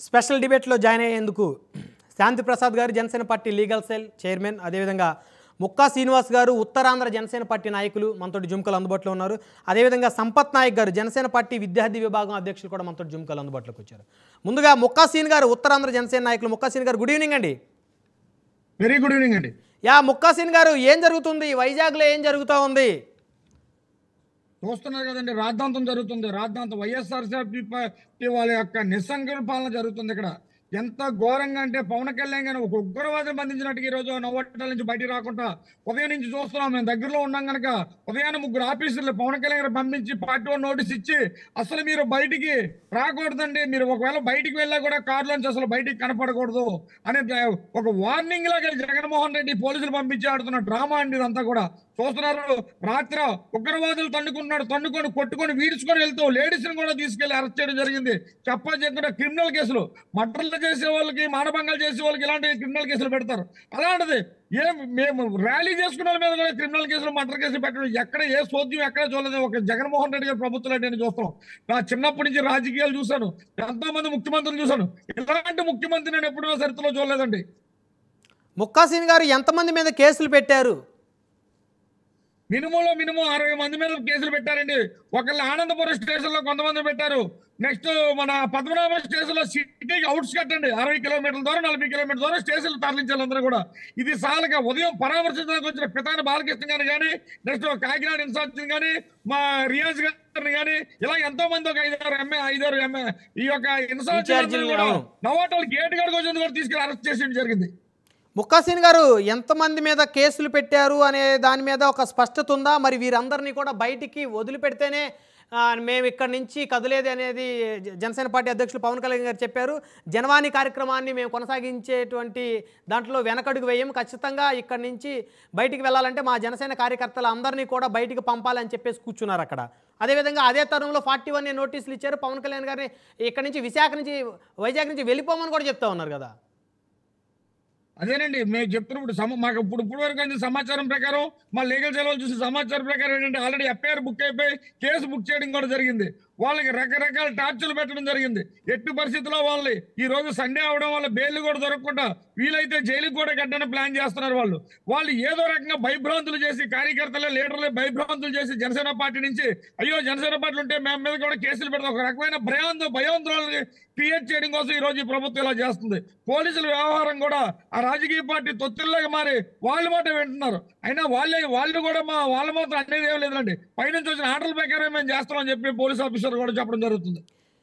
Special డిబేట్లో join అయ్యేందుకు శాంతి ప్రసాద్ గారు Janasena party legal cell chairman అదేవిధంగా ముక్కా శ్రీనివాస్ గారు ఉత్తరాంధ్ర జనసేన పార్టీ నాయకులు మనతోటి జుమ్కలు అందుబాటులో ఉన్నారు అదేవిధంగా సంపత్ నాయక్ గారు జనసేన పార్టీ విద్యార్థి విభాగం అధ్యక్షులు కూడా మనతోటి జుమ్కలు అందుబాటులోకి వచ్చారు ముందుగా ముక్కా సీన్ గారు ఉత్తరాంధ్ర జనసేన నాయకులు ముక్కా సీన్ గారు గుడ్ ఈవినింగ్ అండి వెరీ గుడ్ ఈవినింగ్ అండి యా ముక్కా సీన్ గారు ఏం జరుగుతుంది వైజాగ్లో ఏం జరుగుతూ ఉంది చూస్తున్నారు కదండి రాద్ధాంతం జరుగుతుంది రాద్ధాంతం వైఎస్ఆర్సీపీ పార్టీ వాళ్ళ యొక్క నిస్సంకల్పాలన జరుగుతుంది ఇక్కడ ఎంత ఘోరంగా అంటే పవన్ కళ్యాణ్ గారిని ఒక ఉగ్రవాదం బంధించినట్టుగా ఈ రోజు నవ్వటాల నుంచి బయటికి రాకుండా ఉదయం నుంచి చూస్తున్నాం మేము దగ్గరలో ఉన్నాం కనుక ఉదయాన్నే ముగ్గురు ఆఫీసర్లు పవన్ కళ్యాణ్ గారు పంపించి పార్టీ వాళ్ళు నోటీస్ ఇచ్చి అసలు మీరు బయటికి రాకూడదండి మీరు ఒకవేళ బయటికి వెళ్ళా కూడా కారులోంచి అసలు బయటికి కనపడకూడదు అనే ఒక వార్నింగ్ లాగా జగన్మోహన్ రెడ్డి పోలీసులు పంపించి ఆడుతున్న డ్రామా అండి ఇదంతా కూడా చూస్తున్నారు రాత్రి ఉగ్రవాదులు తన్నుకున్నాడు తన్నుకొని కొట్టుకొని వీడ్చుకొని వెళ్తూ లేడీస్ ని కూడా తీసుకెళ్లి అరెస్ట్ చేయడం జరిగింది చెప్పా చెప్పకుండా క్రిమినల్ కేసులు మర్డర్లు చేసే వాళ్ళకి మానభంగాలు చేసే వాళ్ళకి ఇలాంటి క్రిమినల్ కేసులు పెడతారు అలాంటిది ఏ మేము ర్యాలీ చేసుకున్న వాళ్ళ మీద కూడా క్రిమినల్ కేసులు మర్డర్ కేసులు పెట్టడం ఎక్కడ ఏ సోద్యం ఎక్కడ చూడలేదు ఒక జగన్మోహన్ రెడ్డి గారి ప్రభుత్వం నేను చూస్తాం నా చిన్నప్పటి నుంచి రాజకీయాలు చూశాను ఎంతో మంది ముఖ్యమంత్రులు చూశాను ఇలాంటి ముఖ్యమంత్రి నేను ఎప్పుడూ చరిత్రలో చూడలేదండి ముక్కా సీన్ గారు ఎంతమంది మీద కేసులు పెట్టారు మినిమంలో మినిమం అరవై మంది మీద కేసులు పెట్టారండి ఒకళ్ళు ఆనందపురం స్టేషన్ లో కొంతమంది పెట్టారు నెక్స్ట్ మన పద్మనాభ స్టేషన్ లో సిటీకి అవుట్స్కట్ అండి అరవై కిలోమీటర్ల దూరం నలభై కిలోమీటర్ల దూరం స్టేషన్లు తరలించాలి అందరూ కూడా ఇది సాలగా ఉదయం పరామర్శించడానికి వచ్చిన పితాని బాలకృష్ణ గారిని కానీ నెక్స్ట్ కాకినాడ ఇన్ఛార్జ్ కానీ మా రియాజ్ గారిని కానీ ఇలా ఎంతో మంది ఒక ఐదారు ఎంఏ ఐదారు ఎంఏ ఈ యొక్క ఇన్ఛార్జ్ ఇన్ఛార్జీలు, కూడా అవును. నవాటోలు గేట్ గారికి వచ్చింది కూడా తీసుకెళ్ళి అరెస్ట్ చేసి జరిగింది ముక్కాసీన్ గారు ఎంతమంది మీద కేసులు పెట్టారు అనే దాని మీద ఒక స్పష్టత ఉందా మరి వీరందరినీ కూడా బయటికి వదిలిపెడితేనే ఆ, మేము ఇక్కడి నుంచి కదలేదు అనేది జ- జనసేన పార్టీ అధ్యక్షులు పవన్ కళ్యాణ్ గారు చెప్పారు జనవాణి కార్యక్రమాన్ని మేము కొనసాగించేటువంటి దాంట్లో వెనకడుగు వేయం ఖచ్చితంగా ఇక్కడి నుంచి బయటికి వెళ్ళాలంటే మా జనసేన కార్యకర్తలు అందరినీ కూడా బయటికి పంపాలని చెప్పేసి కూర్చున్నారు అక్కడ అదేవిధంగా అదే తరుణంలో ఫార్టీ వన్ నోటీసులు ఇచ్చారు పవన్ కళ్యాణ్ గారిని ఇక్కడి నుంచి విశాఖ నుంచి వైజాగ్ నుంచి వెళ్ళిపోమని కూడా చెప్తా ఉన్నారు కదా అదేనండి మేము చెప్తున్నప్పుడు సమ మాకు ఇప్పుడు ఇప్పుడు వరకు అందిన సమాచారం ప్రకారం మా లీగల్ సేవలు చూసిన సమాచారం ప్రకారం ఏంటంటే ఆల్రెడీ ఎఫ్ఐఆర్ బుక్ అయిపోయి కేసు బుక్ చేయడం కూడా జరిగింది వాళ్ళకి రకరకాల టార్చర్లు పెట్టడం జరిగింది ఎట్టి పరిస్థితుల్లో వాళ్ళని ఈ రోజు సండే అవడం వల్ల బెయిల్ కూడా దొరకకుండా వీలైతే జైలుకి కూడా కట్టడానికి ప్లాన్ చేస్తున్నారు వాళ్ళు వాళ్ళు ఏదో రకంగా భయభ్రాంతులు చేసి కార్యకర్తలే లీడర్లే భయభ్రాంతులు చేసి జనసేన పార్టీ నుంచి అయ్యో జనసేన పార్టీ ఉంటే మేము మీద కూడా కేసులు పెడతాం ఒక రకమైన భయాందో భయాందోళనని క్రియేట్ చేయడం కోసం ఈ రోజు ఈ ప్రభుత్వం ఇలా చేస్తుంది పోలీసుల వ్యవహారం కూడా ఆ రాజకీయ పార్టీ తొత్తుల్లాగా మారి వాళ్ళ మాట వింటున్నారు అయినా వాళ్ళే వాళ్ళు కూడా మా వాళ్ళ మాత్రం అనేది ఏం లేదండి పైనుంచి వచ్చిన ఆర్డర్ల ప్రకారం మేము చేస్తామని చెప్పి పోలీస్ ఆఫీసర్ కూడా చెప్పడం జరుగుతుంది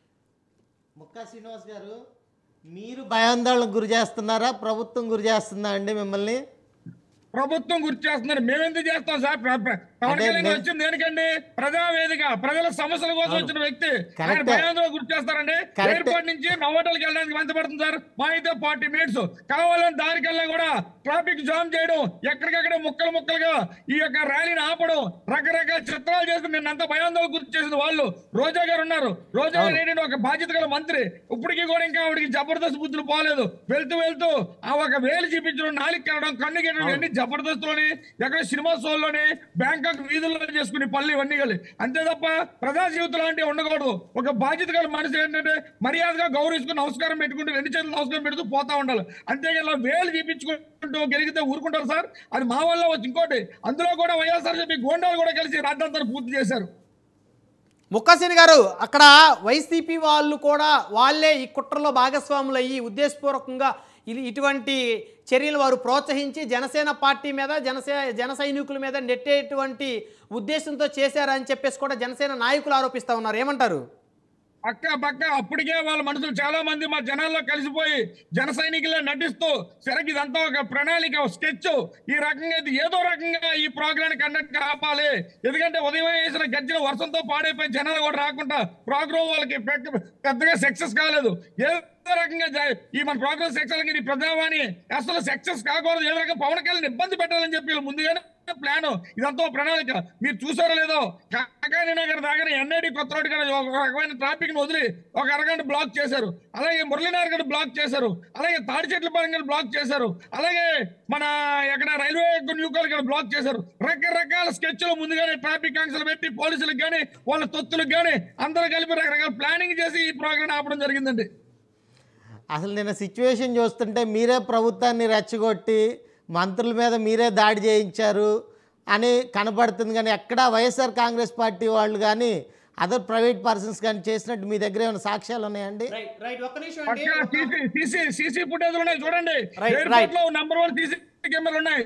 ముక్కా శ్రీనివాస్ గారు మీరు భయాందోళనకు గురి చేస్తున్నారా ప్రభుత్వం గురి చేస్తుందా అండి మిమ్మల్ని ప్రభుత్వం గుర్తు చేస్తున్నారు మేమెందుకు చేస్తాం సార్ ప్ర- ప్ర- పవన్ అదే కళ్యాణ్ నే- వచ్చింది దేనికండి ప్రజావేదిక ప్రజల సమస్యల కోసం వచ్చిన వ్యక్తి ఆయన కరెక్టే. భయాందోళన గుర్తు చేస్తారండి కరెక్టే. ఎయిర్పోర్ట్ నుంచి నవ్వటలకి వెళ్ళడానికి ఎంత పడుతుంది సార్ మా అయితే ఫార్టీ మినిట్స్ కావాలని దానికల్లా కూడా ట్రాఫిక్ జామ్ చేయడం ఎక్కడికక్కడ ముక్కలు ముక్కలుగా ఈ యొక్క ర్యాలీని ఆపడం రకరకాల చిత్రాలు చేసుకుని నిన్నంత భయాందోళన గుర్తు చేసింది వాళ్ళు రోజా గారు ఉన్నారు రోజా గారు ఏంటంటే ఒక బాధ్యత గల మంత్రి ఇప్పటికీ కూడా ఇంకా ఆవిడకి జబర్దస్త్ బుద్ధులు పోలేదు వెళ్తూ వెళ్తూ ఆ ఒక వేలు చూపించడం నాలుగు కలడం కన్ను కెట్టడం ఇవన్నీ జబర్దస్త్లోని ఎక్కడ సినిమా షోల్లోని బ్యాంకాక్ వీధుల్లో చేసుకుని పళ్ళు ఇవన్నీ కలిసి అంతే తప్ప ప్రజా జీవితం లాంటివి ఉండకూడదు ఒక బాధ్యత గల మనిషి ఏంటంటే మర్యాదగా గౌరవించుకుని నమస్కారం పెట్టుకుంటూ రెండు చేతులు నమస్కారం పెడుతూ పోతా ఉండాలి అంతేగాని ఇలా వేలు చూపించుకుంటూ గెలిగితే ఊరుకుంటారు సార్ అది మా వల్ల వచ్చి ఇంకోటి అందులో కూడా వైఎస్ఆర్సీపీ గోండాలు కూడా కలిసి రాజ్యాంతాన్ని పూర్తి చేశారు ముక్కసిని గారు అక్కడ వైసీపీ వాళ్ళు కూడా వాళ్ళే ఈ కుట్రలో భాగస్వాములు అయ్యి ఉద్దేశపూర్వకంగా ఇది ఇటువంటి చర్యలు వారు ప్రోత్సహించి జనసేన పార్టీ మీద జనసే జన సైనికుల మీద నెట్టేటువంటి ఉద్దేశంతో చేశారని చెప్పేసి కూడా జనసేన నాయకులు ఆరోపిస్తూ ఉన్నారు ఏమంటారు పక్క పక్క అప్పటికే వాళ్ళ మనుషులు చాలా మంది మా జనాల్లో కలిసిపోయి జన సైనికుల్లో నటిస్తూ సరికి ఇదంతా ఒక ప్రణాళిక స్కెచ్ ఈ రకంగా ఇది ఏదో రకంగా ఈ ప్రోగ్రామ్ కండక్ట్ ఆపాలి ఎందుకంటే ఉదయం వేసిన గజ్జల వర్షంతో పాడైపోయి జనాలు కూడా రాకుండా ప్రోగ్రామ్ వాళ్ళకి పెద్ద- పెద్దగా సక్సెస్ కాలేదు ఏదో రకంగా జ- ఈ మన ప్రోగ్రామ్ సక్సెస్ ఈ ప్రజావాణి అసలు సక్సెస్ కాకూడదు ఏదో రకంగా పవన్ కళ్యాణ్ ఇబ్బంది పెట్టాలని చెప్పి వీళ్ళు ముందుగానే ప్లాన్ ఇదంతా ఒక ప్రణాళిక మీరు చూసారో లేదో కాకాని నగర్ దాకా ఎన్ఐడి కొత్త రోడ్డు కూడా ఒక రకమైన ట్రాఫిక్ ని వదిలి ఒక అరగంట బ్లాక్ చేశారు అలాగే మురళీనగర్ గడ బ్లాక్ చేశారు అలాగే తాడి చెట్ల పరంగా బ్లాక్ చేశారు అలాగే మన ఎక్కడ రైల్వే న్యూకాల్ కూడా బ్లాక్ చేశారు రకరకాల స్కెచ్ లో ముందుగానే ట్రాఫిక్ ఆంక్షలు పెట్టి పోలీసులకు కానీ వాళ్ళ తొత్తులకు కానీ అందరూ కలిపి రకరకాల ప్లానింగ్ చేసి ఈ ప్రోగ్రామ్ ఆపడం జరిగిందండి అసలు నేను సిచ్యువేషన్ చూస్తుంటే మీరే ప్రభుత్వాన్ని రెచ్చగొట్టి మంత్రుల మీద మీరే దాడి చేయించారు అని కనపడుతుంది కానీ ఎక్కడా వైఎస్ఆర్ కాంగ్రెస్ పార్టీ వాళ్ళు కానీ అదర్ ప్రైవేట్ పర్సన్స్ కానీ చేసినట్టు మీ దగ్గర ఏమైనా సాక్షాలు ఉన్నాయండి రైట్ రైట్ ఒక్క నిమిషం పక్కా అండి సీసీ సీసీ సీసీ ఫుటేజ్ ఉన్నాయి చూడండి Right, ఎయిర్పోర్ట్ right. లో నంబర్ వన్ సీసీ కెమెరాలు ఉన్నాయి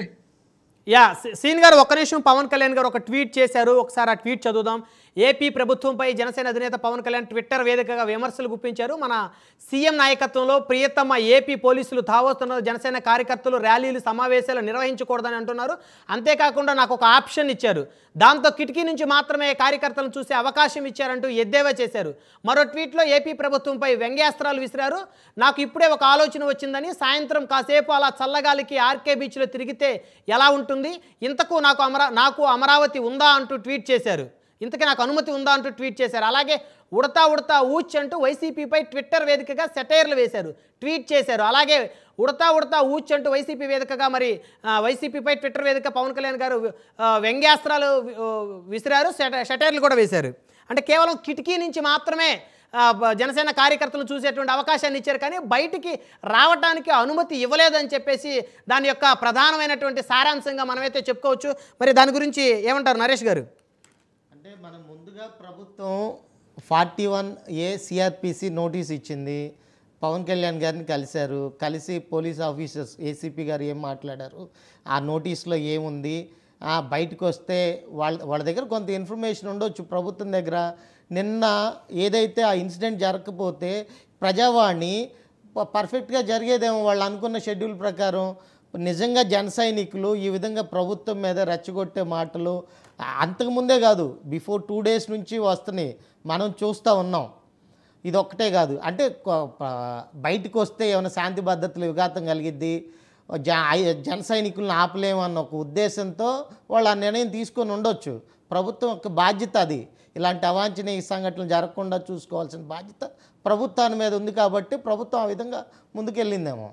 యా సీ- సీన్ గారు ఒక్క నిమిషం పవన్ కళ్యాణ్ గారు ఒక ట్వీట్ చేశారు ఒకసారి ఆ ట్వీట్ చదువుదాం ఏపీ ప్రభుత్వంపై జనసేన అధినేత పవన్ కళ్యాణ్ ట్విట్టర్ వేదికగా విమర్శలు గుప్పించారు మన సీఎం నాయకత్వంలో ప్రియతమ ఏపీ పోలీసులు తావస్తున్న జనసేన కార్యకర్తలు ర్యాలీలు సమావేశాలు నిర్వహించకూడదని అంటున్నారు అంతేకాకుండా నాకు ఒక ఆప్షన్ ఇచ్చారు దాంతో కిటికీ నుంచి మాత్రమే కార్యకర్తలను చూసే అవకాశం ఇచ్చారంటూ ఎద్దేవా చేశారు మరో ట్వీట్లో ఏపీ ప్రభుత్వంపై వ్యంగ్యాస్త్రాలు విసిరారు నాకు ఇప్పుడే ఒక ఆలోచన వచ్చిందని సాయంత్రం కాసేపు అలా చల్లగాలికి ఆర్కే బీచ్లో తిరిగితే ఎలా ఉంటుంది ఇంతకు నాకు అమరా నాకు అమరావతి ఉందా అంటూ ట్వీట్ చేశారు ఇంతకీ నాకు అనుమతి ఉందా అంటూ ట్వీట్ చేశారు అలాగే ఉడతా ఉడతా ఊచ్ అంటూ వైసీపీపై ట్విట్టర్ వేదికగా సెటైర్లు వేశారు ట్వీట్ చేశారు అలాగే ఉడతా ఉడతా ఊచ్ అంటూ వైసీపీ వేదికగా మరి ఆ, వైసీపీపై ట్విట్టర్ వేదిక పవన్ కళ్యాణ్ గారు ఆ, వ్యంగ్యాస్త్రాలు ఆ, విసిరారు సెట షటైర్లు కూడా వేశారు అంటే కేవలం కిటికీ నుంచి మాత్రమే ఆ, బ- జనసేన కార్యకర్తలు చూసేటువంటి అవకాశాన్ని ఇచ్చారు కానీ బయటికి రావడానికి అనుమతి ఇవ్వలేదని చెప్పేసి దాని యొక్క ప్రధానమైనటువంటి సారాంశంగా మనమైతే చెప్పుకోవచ్చు మరి దాని గురించి ఏమంటారు నరేష్ గారు అంటే మనం ముందుగా ప్రభుత్వం forty one A CrPC notice ఇచ్చింది పవన్ కళ్యాణ్ గారిని కలిశారు కలిసి పోలీస్ ఆఫీసర్స్ ఏసీపీ గారు ఏం మాట్లాడారు ఆ నోటీస్లో ఏముంది ఆ, బయటకు వస్తే వాళ్ళ వాళ్ళ దగ్గర కొంత ఇన్ఫర్మేషన్ ఉండొచ్చు ప్రభుత్వం దగ్గర నిన్న ఏదైతే ఆ ఇన్సిడెంట్ జరగకపోతే ప్రజావాణి ప- పర్ఫెక్ట్గా జరిగేదేమో వాళ్ళు అనుకున్న షెడ్యూల్ ప్రకారం నిజంగా జన సైనికులు ఈ విధంగా ప్రభుత్వం మీద రెచ్చగొట్టే మాటలు అంతకుముందే కాదు బిఫోర్ టూ డేస్ నుంచి వస్తున్నాయి మనం చూస్తూ ఉన్నాం ఇది ఒక్కటే కాదు అంటే కొ- ప- బయటకు వస్తే ఏమైనా శాంతి భద్రతలు విఘాతం కలిగిద్ది జ ఐ- జన సైనికులను ఆపలేమన్న ఒక ఉద్దేశంతో వాళ్ళు ఆ నిర్ణయం తీసుకొని ఉండొచ్చు ప్రభుత్వం యొక్క బాధ్యత అది ఇలాంటి అవాంఛనీయ సంఘటనలు జరగకుండా చూసుకోవాల్సిన బాధ్యత ప్రభుత్వాన్ని మీద ఉంది కాబట్టి ప్రభుత్వం ఆ విధంగా ముందుకెళ్ళిందేమో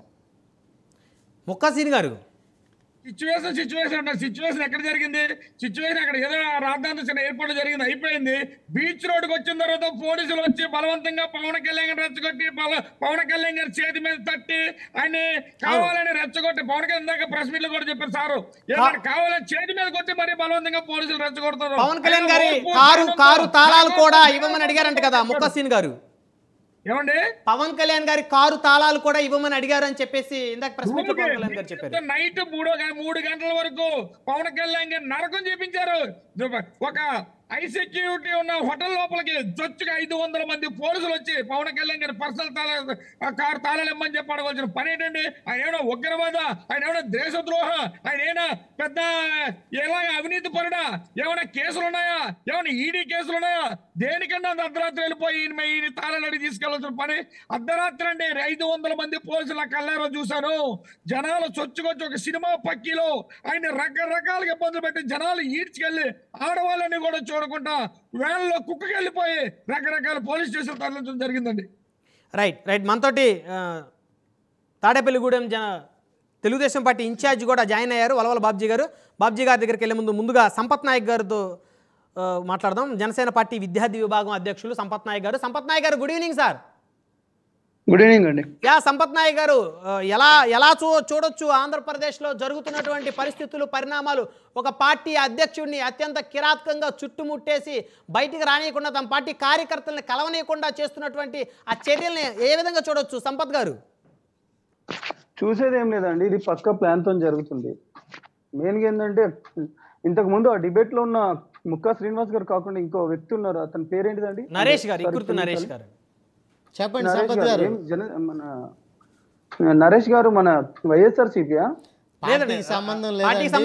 ముక్కాసీని గారు సిచ్యువేషన్ సిచ్యువేషన్ అంటే సిచ్యువేషన్ ఎక్కడ జరిగింది సిచ్యువేషన్ అక్కడ ఏదో రాజధాని చిన్న ఎయిర్పోర్ట్ లో జరిగింది అయిపోయింది బీచ్ రోడ్డుకి వచ్చిన తర్వాత పోలీసులు వచ్చి బలవంతంగా పవన్ కళ్యాణ్ గారిని రెచ్చగొట్టి పల- పవన్ కళ్యాణ్ గారి చేతి మీద తట్టి ఆయన కావాలని రెచ్చగొట్టి పవన్ కళ్యాణ్ దాకా ప్రెస్ మీట్ లో కూడా చెప్పారు సారు ఏదైనా కావాలని చేతి మీద కొట్టి మరి బలవంతంగా పోలీసులు రెచ్చగొడతారు పవన్ కళ్యాణ్ గారి ఆయన ఓర్పు, కారు సహనంతో- కారు తాళాలు కూడా ఇవ్వమని అడిగారంట కదా ముక్కసీన్ గారు ఏమండి పవన్ కళ్యాణ్ గారి కారు తాళాలు కూడా ఇవ్వమని అడిగారు అని చెప్పేసి ఇందాక ప్రెస్ మీట్ లో పవన్ కళ్యాణ్ గారు చెప్పారు నైట్ మూడో గ- మూడు గంటల వరకు పవన్ కళ్యాణ్ గారు నరకం చేపించారు ఒక హై సెక్యూరిటీ ఉన్న హోటల్ లోపలికి చొచ్చుగా ఐదు వందల మంది పోలీసులు వచ్చి పవన్ కళ్యాణ్ గారి పర్సనల్ తాళా ఆ కారు తాళాలు ఇమ్మని చెప్పి అడగవలసిన పని ఏంటండి ఆయన ఏమైనా ఉగ్రవాద ఆయన ఏమైనా దేశద్రోహ ఆయన ఏమైనా పెద్ద ఎలా అవినీతి పరుడా ఏమైనా కేసులు ఉన్నాయా ఏమైనా ఈడీ కేసులు ఉన్నాయా దేనికన్నా అంత అర్ధరాత్రి వెళ్ళిపోయి ఈయన మీ- ఈయన తాళాలు అడిగి తీసుకెళ్లాల్సిన పని అర్ధరాత్రి అండి ఐదు వందల మంది పోలీసులు కళ్ళారో చూశాను జనాలు చొచ్చుకొచ్చి ఒక సినిమా పక్కీలో ఆయన రకరకాలుగా ఇబ్బందులు పెట్టి జనాలు ఈడ్చుకెళ్ళి ఆడవాళ్ళని కూడా చూడకుండా వేళ్ళలో కుక్కకి వెళ్ళిపోయి రకరకాల పోలీస్ స్టేషన్ తరలించడం జరిగిందండి రైట్ రైట్ మనతోటి ఆ, తాడేపల్లిగూడెం జన తెలుగుదేశం పార్టీ ఇన్ఛార్జ్ కూడా జాయిన్ అయ్యారు వలవల బాబ్జీ గారు బాబ్జీ గారి దగ్గరికి వెళ్ళే ముందు ముందుగా సంపత్ నాయక్ గారితో ఆ, మాట్లాడదాం జనసేన పార్టీ విద్యార్థి విభాగం అధ్యక్షులు సంపత్ నాయక్ గారు సంపత్ నాయక్ గారు good evening sir good evening అండి యా సంపత్ నాయక్ గారు ఆ, ఎలా ఎలా చూ చూడొచ్చు ఆంధ్రప్రదేశ్లో జరుగుతున్నటువంటి పరిస్థితులు పరిణామాలు ఒక పార్టీ అధ్యక్షుడిని అత్యంత కిరాతకంగా చుట్టుముట్టేసి బయటికి రానియకుండా తమ పార్టీ కార్యకర్తల్ని కలవనీయకుండా చేస్తున్నటువంటి ఆ చర్యల్ని ఏ విధంగా చూడొచ్చు సంపత్ గారు చూసేది ఏం లేదండి ఇది పక్క ప్లాన్ తో జరుగుతుంది మెయిన్గా ఏంటంటే ఇంతకు ముందు ఆ డిబేట్ లో ఉన్న ముక్కా శ్రీనివాస్ గారు కాకుండా ఇంకో వ్యక్తి ఉన్నారు అతని పేరేంటిదండి నరేష్ గారు Sorry, ఇక్కుర్తి నరేష్ క్షమించాలి. గారు చెప్పండి నరేష్ సంపత్ గారు గారు ఏం జన మన నరేష్ గారు మన వైఎస్ఆర్ సిపియా పార్టీకి సంబంధం పార్టీకి లేదండి